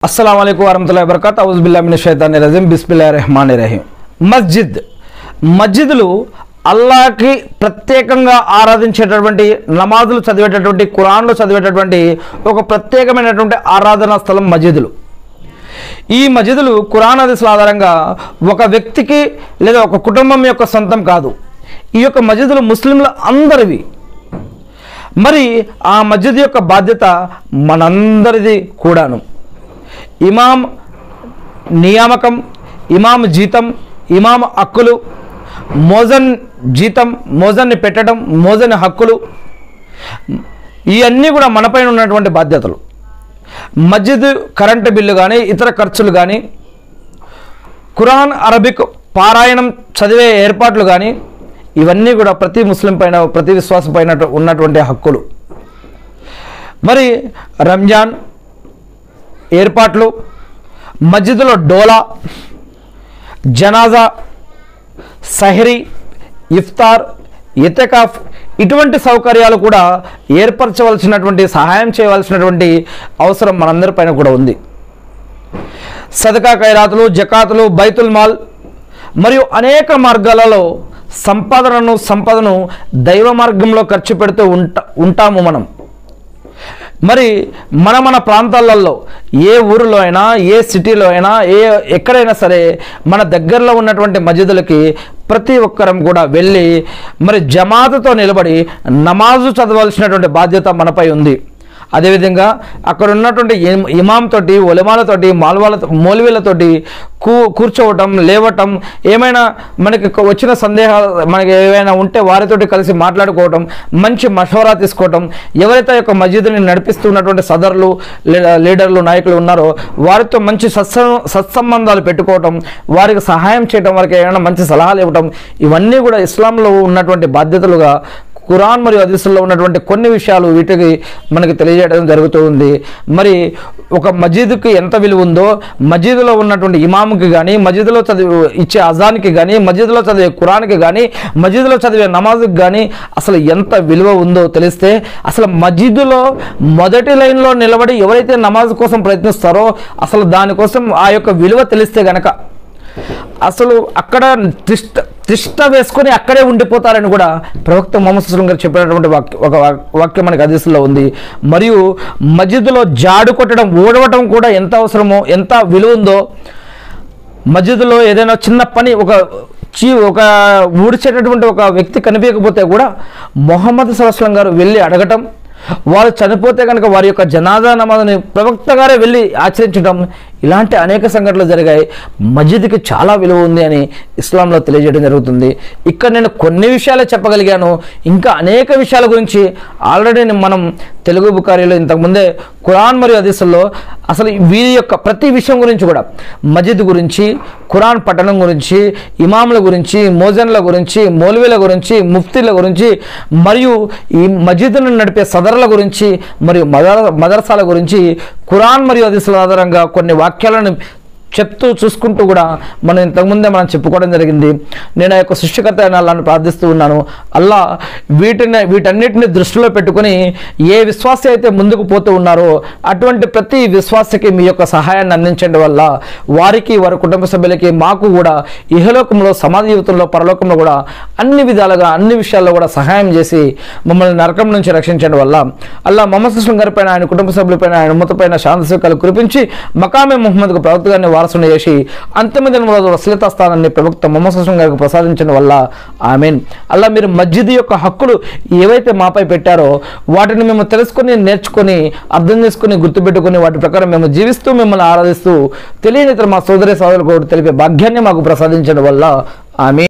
అస్సలం అయికు వరహతుల్లా వబర్కత్ అవుజుబిల్లామిన షైతాని రజీం బిస్మిల్లా రెహమాన్ రహీం మస్జిద్ మస్జిద్లు అల్లాహకి ప్రత్యేకంగా ఆరాధించేటటువంటి నమాజులు చదివేటటువంటి ఖురాన్లు చదివేటటువంటి ఒక ప్రత్యేకమైనటువంటి ఆరాధనా స్థలం మస్జిదులు ఈ మజిదులు ఖురాన్ హదీసుల ఆధారంగా ఒక వ్యక్తికి లేదా ఒక కుటుంబం యొక్క సొంతం కాదు ఈ యొక్క మజిదులు ముస్లింల అందరివి మరి ఆ మస్జిద్ యొక్క బాధ్యత మనందరిది కూడాను ఇమాం నియామకం ఇమాం జీతం ఇమాం హక్కులు మోజన్ జీతం మోజన్ని పెట్టడం మోజన్ హక్కులు ఇవన్నీ కూడా మనపైన ఉన్నటువంటి బాధ్యతలు మస్జిద్ కరెంటు బిల్లు కానీ ఇతర ఖర్చులు కానీ ఖురాన్ అరబిక్ పారాయణం చదివే ఏర్పాట్లు కానీ ఇవన్నీ కూడా ప్రతి ముస్లిం పైన ప్రతి విశ్వాసం పైన ఉన్నటువంటి హక్కులు మరి రంజాన్ ఏర్పాట్లు మస్జిద్లో డోలా జనాజా సహరీ ఇఫ్తార్ ఇతకాఫ్ ఇటువంటి సౌకర్యాలు కూడా ఏర్పరచవలసినటువంటి సహాయం చేయవలసినటువంటి అవసరం మనందరిపైన కూడా ఉంది సదకా ఖైరాతులు జకాతులు బైతుల్ మాల్ మరియు అనేక మార్గాలలో సంపాదనను సంపదను దైవ మార్గంలో ఖర్చు పెడుతూ ఉంటా ఉంటాము మనం మరి మన మన ప్రాంతాలలో ఏ ఊరిలో అయినా ఏ సిటీలో అయినా ఏ ఎక్కడైనా సరే మన దగ్గరలో ఉన్నటువంటి మస్జిదులకి ప్రతి ఒక్కరం కూడా వెళ్ళి మరి జమాతతో నిలబడి నమాజు చదవాల్సినటువంటి బాధ్యత మనపై ఉంది అదేవిధంగా అక్కడ ఉన్నటువంటి ఇమ్- ఇమాంతోటి ఒలిమాలతోటి మాల్వాల మౌలవీలతోటి కూ కూర్చోవటం లేవటం ఏమైనా మనకి ఒక వచ్చిన సందేహాలు మనకి ఏవైనా ఉంటే వారితోటి కలిసి మాట్లాడుకోవటం మంచి మషవరా తీసుకోవటం ఎవరైతే ఆ యొక్క మస్జిద్ని నడిపిస్తున్నటువంటి సదరులు లీ- లీడర్లు నాయకులు ఉన్నారో వారితో మంచి సత్స సత్సంబంధాలు పెట్టుకోవటం వారికి సహాయం చేయటం వారికి ఏమైనా మంచి సలహాలు ఇవ్వటం ఇవన్నీ కూడా ఇస్లాంలో ఉన్నటువంటి బాధ్యతలుగా ఖురాన్ మరియు హదీసుల్లో ఉన్నటువంటి కొన్ని విషయాలు వీటికి మనకి తెలియజేయడం జరుగుతూ ఉంది మరి ఒక మజీదుకి ఎంత విలువ ఉందో మజీదులో ఉన్నటువంటి ఇమాముకి కానీ మజీదులో చదివి ఇచ్చే అజాన్కి కానీ మజీదులో చదివే ఖురాన్కి కానీ మజీదులో చదివే నమాజ్కి కానీ అసలు ఎంత విలువ ఉందో తెలిస్తే అసలు మజీదులో మొదటి లైన్లో నిలబడి ఎవరైతే నమాజ్ కోసం ప్రయత్నిస్తారో అసలు దానికోసం ఆ యొక్క విలువ తెలిస్తే గనక అసలు అక్కడ తిష్ట తిష్ట వేసుకొని అక్కడే ఉండిపోతారని కూడా ప్రవక్త మొహమ్మద్ సుస్లం గారు చెప్పినటువంటి వాక్య ఒక వాక్- వాక్యం మనకి హదీసులో ఉంది మరియు మస్జిద్లో జాడు కొట్టడం ఊడవటం కూడా ఎంత అవసరమో ఎంత విలువ ఉందో మస్జిద్లో ఏదైనా చిన్న పని ఒక చీ ఒక ఊడ్చేటటువంటి ఒక వ్యక్తి కనిపించకపోతే కూడా మొహమ్మద్ సల్లాం గారు వెళ్ళి అడగటం వారు చనిపోతే కనుక వారి యొక్క జనాజా నమాజ్ని ప్రవక్త గారే వెళ్ళి ఆచరించడం ఇలాంటి అనేక సంఘటనలు జరిగాయి మస్జిద్కి చాలా విలువ ఉంది అని ఇస్లాంలో తెలియజేయడం జరుగుతుంది ఇక్కడ నేను కొన్ని విషయాలే చెప్పగలిగాను ఇంకా అనేక విషయాల గురించి ఆల్రెడీ మనం తెలుగు బుకారీలో ఇంతకుముందే ఖురాన్ మరియు హదీసుల్లో అసలు వీరి యొక్క ప్రతి విషయం గురించి కూడా మస్జిద్ గురించి ఖురాన్ పఠనం గురించి ఇమాముల గురించి మోజన్ల గురించి మౌలవీల గురించి ముఫ్తీల గురించి మరియు ఈ మస్జిద్ను నడిపే సదరుల గురించి మరియు మదర్ మదర్సాల గురించి ఖురాన్ మరియు హదీసుల ఆధారంగా కొన్ని వాక్యాలను చెప్తూ చూసుకుంటూ కూడా మనం ఇంతకుముందే మనం చెప్పుకోవడం జరిగింది నేను ఆ యొక్క సృష్టికర్త అయిన అల్లాను ప్రార్థిస్తూ ఉన్నాను అల్లా వీటిని వీటన్నిటిని దృష్టిలో పెట్టుకొని ఏ విశ్వాసి అయితే ముందుకు పోతూ ఉన్నారో అటువంటి ప్రతి విశ్వాసకి మీ యొక్క సహాయాన్ని అందించండి వల్ల వారికి వారి కుటుంబ సభ్యులకి మాకు కూడా ఇహలోకంలో సమాధి జీవితంలో పరలోకంలో కూడా అన్ని విధాలుగా అన్ని విషయాల్లో కూడా సహాయం చేసి మమ్మల్ని నరకం నుంచి రక్షించడం వల్ల అల్లా మొహమ్మద్ సుస్లం గారి పైన ఆయన కుటుంబ సభ్యులపైన ఆయన ఉమ్మతపైన శాంతి సుఖాలు కురిపించి మకామే ముహమ్మద్కు ప్రవక్త గారిని వారసుని చేసి అంతిమ దినంలో వసలిత స్థానాన్ని ప్రవక్త మొహమ్మద్ సుస్లం గారికి ప్రసాదించడం వల్ల ఆమెన్ అల్లా మీరు మస్జిద్ యొక్క హక్కులు ఏవైతే మాపై పెట్టారో వాటిని మేము తెలుసుకొని నేర్చుకొని అర్థం చేసుకొని గుర్తుపెట్టుకొని వాటి ప్రకారం మేము జీవిస్తూ మిమ్మల్ని ఆరాధిస్తూ తెలియని ఇతర మా సోదరి సోదరులకు తెలిపే భాగ్యాన్ని మాకు ప్రసాదించడం వల్ల ఆమె